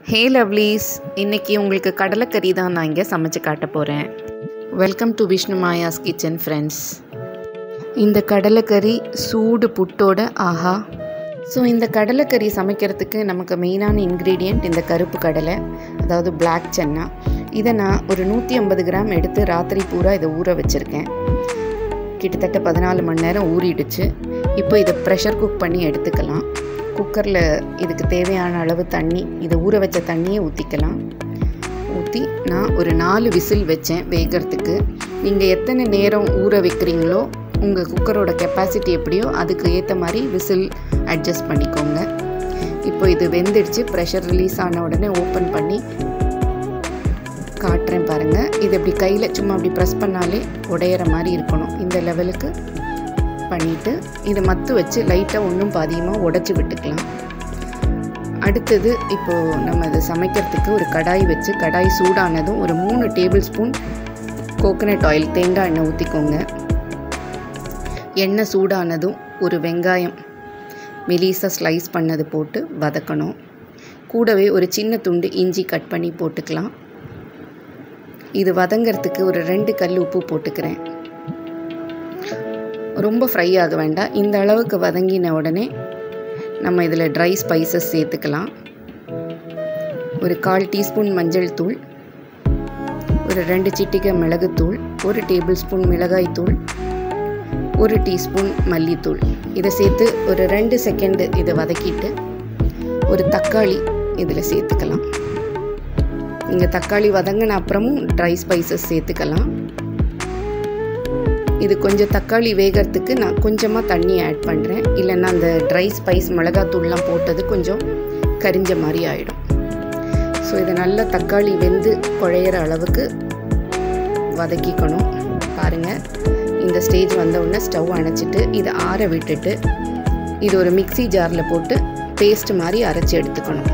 ஹே lovelies இன்னைக்கு உங்களுக்கு கடலைக்கறி தான் நான் இங்கே சமைச்சு காட்ட போகிறேன் welcome to Vishnu Maya's kitchen friends இந்த கடலைக்கறி சூடு புட்டோட ஆஹா ஸோ இந்த கடலைக்கறி சமைக்கிறதுக்கு நமக்கு மெயினான இன்க்ரீடியண்ட் இந்த கருப்பு கடலை அதாவது பிளாக் சென்னா இதை நான் ஒரு நூற்றி ஐம்பது கிராம் எடுத்து ராத்திரி பூரா இதை ஊற வச்சுருக்கேன் கிட்டத்தட்ட பதினாலு மணி நேரம் ஊறிடுச்சு இப்போ இதை ப்ரெஷர் குக் பண்ணி எடுத்துக்கலாம் குக்கரில் இதுக்கு தேவையான அளவு தண்ணி இதை ஊற வச்ச தண்ணியை ஊற்றிக்கலாம் ஊற்றி நான் ஒரு நாலு விசில் வச்சேன் வேகிறதுக்கு நீங்கள் எத்தனை நேரம் ஊற வைக்கிறீங்களோ உங்கள் குக்கரோட கெப்பாசிட்டி எப்படியோ அதுக்கு ஏற்ற மாதிரி விசில் அட்ஜஸ்ட் பண்ணிக்கோங்க இப்போ இது வெந்துடுச்சு ப்ரெஷர் ரிலீஸ் ஆன உடனே ஓப்பன் பண்ணி காட்டுறேன் பாருங்கள் இது இப்படி கையில் சும்மா அப்படி ப்ரெஸ் பண்ணாலே உடையிற மாதிரி இருக்கணும் இந்த லெவலுக்கு பண்ணிவிட்டு இதை மத்து வச்சு லைட்டாக ஒன்றும் பாதியமாக உடச்சி விட்டுக்கலாம் அடுத்தது இப்போது நம்ம இதை சமைக்கிறதுக்கு ஒரு கடாய் வச்சு கடாய் சூடானதும் ஒரு மூணு டேபிள் ஸ்பூன் கோகனட் ஆயில் தேங்காய் எண்ணெய் ஊற்றிக்கோங்க எண்ணெய் சூடானதும் ஒரு வெங்காயம் மெலிசாக ஸ்லைஸ் பண்ணது போட்டு வதக்கணும் கூடவே ஒரு சின்ன துண்டு இஞ்சி கட் பண்ணி போட்டுக்கலாம் இது வதங்கிறதுக்கு ஒரு ரெண்டு கல் உப்பு போட்டுக்கிறேன் ரொம்ப ஃப்ரை ஆக வேண்டாம் இந்த அளவுக்கு வதங்கின உடனே நம்ம இதில் ட்ரை ஸ்பைசஸ் சேர்த்துக்கலாம் ஒரு கால் டீஸ்பூன் மஞ்சள் தூள் ஒரு ரெண்டு சிட்டிகை மிளகுத்தூள் ஒரு டேபிள் ஸ்பூன் மிளகாய் தூள் ஒரு டீஸ்பூன் மல்லித்தூள் இதை சேர்த்து ஒரு ரெண்டு செகண்டு இதை வதக்கிட்டு ஒரு தக்காளி இதில் சேர்த்துக்கலாம் நீங்கள் தக்காளி வதங்கின அப்புறமும் ட்ரை ஸ்பைசஸ் சேர்த்துக்கலாம் இது கொஞ்சம் தக்காளி வேகிறதுக்கு நான் கொஞ்சமாக தண்ணி ஆட் பண்ணுறேன் இல்லைன்னா அந்த ட்ரை ஸ்பைஸ் மிளகாத்தூள்லாம் போட்டது கொஞ்சம் கரிஞ்ச மாதிரி ஆகிடும் ஸோ இதை நல்லா தக்காளி வெந்து குழையிற அளவுக்கு வதக்கிக்கணும் பாருங்கள் இந்த ஸ்டேஜ் வந்த உடனே ஸ்டவ் அணைச்சிட்டு இதை ஆற விட்டுட்டு இது ஒரு மிக்சி ஜாரில் போட்டு பேஸ்ட் மாதிரி அரைச்சி எடுத்துக்கணும்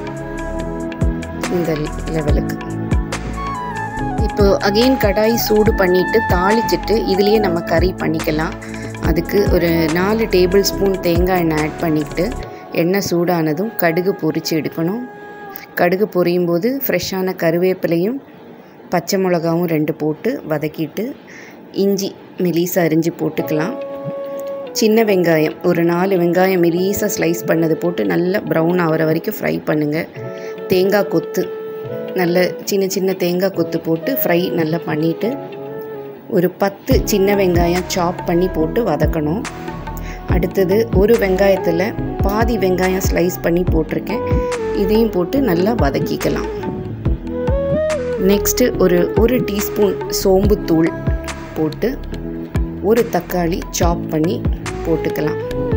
இந்த லெவலுக்கு இப்போ அகெயின் கடாய் சூடு பண்ணிவிட்டு தாளிச்சிட்டு இதுலேயே நம்ம கறி பண்ணிக்கலாம் அதுக்கு ஒரு நாலு டேபிள் ஸ்பூன் தேங்காய் எண்ணெய் ஆட் பண்ணிவிட்டு எண்ணெய் சூடானதும் கடுகு பொரித்து எடுக்கணும் கடுகு பொரியும் போது ஃப்ரெஷ்ஷான கருவேப்பிலையும் பச்சை மிளகாவும் ரெண்டு போட்டு வதக்கிட்டு இஞ்சி மெலீஸாக அரிஞ்சு போட்டுக்கலாம் சின்ன வெங்காயம் ஒரு நாலு வெங்காயம் மெலீஸாக ஸ்லைஸ் பண்ணது போட்டு நல்லா ப்ரௌன் ஆகிற வரைக்கும் ஃப்ரை பண்ணுங்கள் தேங்காய் கொத்து நல்ல சின்ன சின்ன தேங்காய் கொத்து போட்டு ஃப்ரை நல்லா பண்ணிவிட்டு ஒரு பத்து சின்ன வெங்காயம் சாப் பண்ணி போட்டு வதக்கணும் அடுத்தது ஒரு வெங்காயத்தில் பாதி வெங்காயம் ஸ்லைஸ் பண்ணி போட்டிருக்கேன் இதையும் போட்டு நல்லா வதக்கிக்கலாம் நெக்ஸ்ட்டு ஒரு ஒரு டீஸ்பூன் சோம்புத்தூள் போட்டு ஒரு தக்காளி சாப் பண்ணி போட்டுக்கலாம்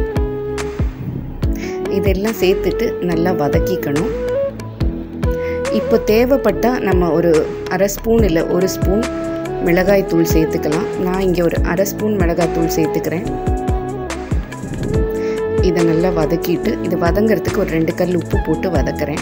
இதெல்லாம் சேர்த்துட்டு நல்லா வதக்கிக்கணும் இப்போ தேவைப்பட்டால் நம்ம ஒரு அரை ஸ்பூன் இல்லை ஒரு ஸ்பூன் மிளகாய் தூள் சேர்த்துக்கலாம் நான் இங்கே ஒரு அரை ஸ்பூன் மிளகாய் தூள் சேர்த்துக்கிறேன் இதை நல்லா வதக்கிட்டு இது வதங்கிறதுக்கு ஒரு ரெண்டு கல் உப்பு போட்டு வதக்கிறேன்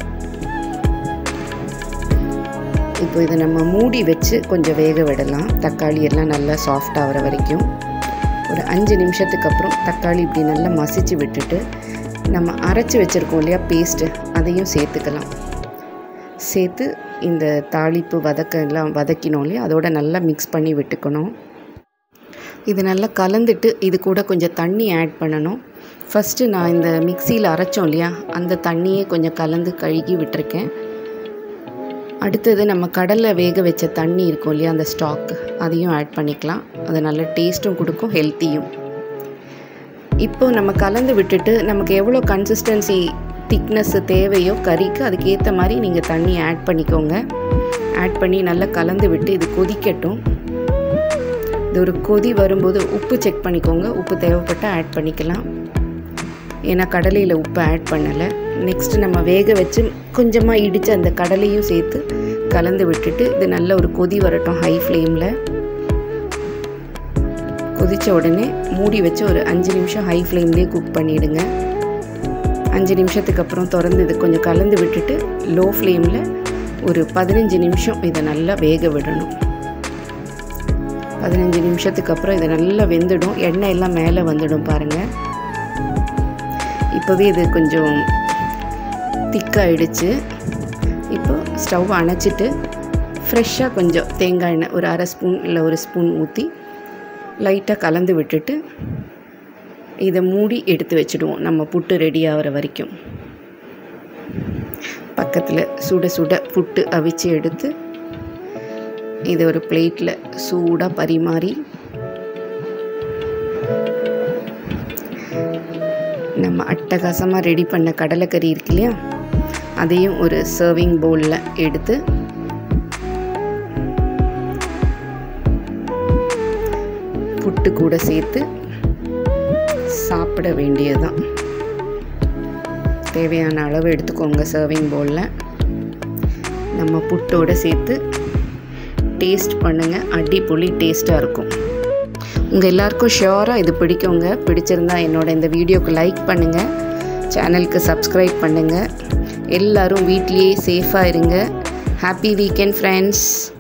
இப்போ இதை நம்ம மூடி வச்சு கொஞ்சம் வேக விடலாம் தக்காளி எல்லாம் நல்லா சாஃப்ட் ஆகிற வரைக்கும் ஒரு அஞ்சு நிமிஷத்துக்கு அப்புறம் தக்காளி இப்படி நல்லா மசிச்சு விட்டுட்டு நம்ம அரைச்சி வச்சுருக்கோம் இல்லையா பேஸ்ட்டு அதையும் சேர்த்துக்கலாம் சேர்த்து இந்த தாளிப்பு வதக்க எல்லாம் வதக்கினோம் இல்லையா அதோட நல்லா மிக்ஸ் பண்ணி விட்டுக்கணும் இது நல்லா கலந்துட்டு இது கூட கொஞ்சம் தண்ணி ஆட் பண்ணணும் ஃபஸ்ட்டு நான் இந்த மிக்சியில் அரைச்சோம் இல்லையா அந்த தண்ணியே கொஞ்சம் கலந்து கழுகி விட்டுருக்கேன் அடுத்தது நம்ம கடலில் வேக வச்ச தண்ணி இருக்கும் இல்லையா அந்த ஸ்டாக் அதையும் ஆட் பண்ணிக்கலாம் அது நல்ல டேஸ்ட்டும் கொடுக்கும் ஹெல்த்தியும் இப்போ நம்ம கலந்து விட்டுட்டு நமக்கு எவ்வளோ கன்சிஸ்டன்சி திக்னஸ்ஸு தேவையோ கறிக்கு அதுக்கேற்ற மாதிரி நீங்கள் தண்ணி ஆட் பண்ணிக்கோங்க ஆட் பண்ணி நல்லா கலந்து விட்டு இது கொதிக்கட்டும் இது ஒரு கொதி வரும்போது உப்பு செக் பண்ணிக்கோங்க உப்பு தேவைப்பட்டால் ஆட் பண்ணிக்கலாம் ஏன்னா கடலையில் உப்பு ஆட் பண்ணலை நெக்ஸ்ட்டு நம்ம வேக வச்சு கொஞ்சமாக இடித்து அந்த கடலையும் சேர்த்து கலந்து விட்டுட்டு இது நல்ல ஒரு கொதி வரட்டும் ஹை ஃப்ளேமில் கொதித்த உடனே மூடி வச்சு ஒரு அஞ்சு நிமிஷம் ஹை ஃப்ளேம்லேயே குக் பண்ணிவிடுங்க அஞ்சு நிமிஷத்துக்கு அப்புறம் திறந்து இது கொஞ்சம் கலந்து விட்டுட்டு லோ ஃப்ளேமில் ஒரு பதினஞ்சு நிமிஷம் இதை நல்லா வேக விடணும் பதினஞ்சு நிமிஷத்துக்கு அப்புறம் இதை நல்லா வெந்துடும் எண்ணெய் எல்லாம் மேலே வந்துடும் பாருங்கள் இப்போவே இது கொஞ்சம் திக்காயிடுச்சு இப்போ ஸ்டவ் அணைச்சிட்டு ஃப்ரெஷ்ஷாக கொஞ்சம் தேங்காய் எண்ணெய் ஒரு அரை ஸ்பூன் இல்லை ஒரு ஸ்பூன் ஊற்றி லைட்டாக கலந்து விட்டுட்டு இதை மூடி எடுத்து வச்சுடுவோம் நம்ம புட்டு ரெடி ஆகிற வரைக்கும் பக்கத்தில் சுட சுட புட்டு அவிச்சு எடுத்து இதை ஒரு பிளேட்டில் சூடாக பரிமாறி நம்ம அட்டகாசமாக ரெடி பண்ண கடலைக்கறி இருக்கு இல்லையா அதையும் ஒரு சர்விங் பவுலில் எடுத்து புட்டு கூட சேர்த்து சாப்பிட வேண்டியதுதான் தேவையான அளவு எடுத்துக்கோங்க சர்விங் பவுலில் நம்ம புட்டோடு சேர்த்து டேஸ்ட் பண்ணுங்கள் அடிப்பொலி டேஸ்ட்டாக இருக்கும் உங்கள் எல்லாருக்கும் ஷியோராக இது பிடிக்குங்க பிடிச்சிருந்தா என்னோட இந்த வீடியோக்கு லைக் பண்ணுங்கள் சேனலுக்கு சப்ஸ்கிரைப் பண்ணுங்கள் எல்லோரும் வீட்லேயே சேஃபாக இருங்க ஹாப்பி வீக்கெண்ட் ஃப்ரெண்ட்ஸ்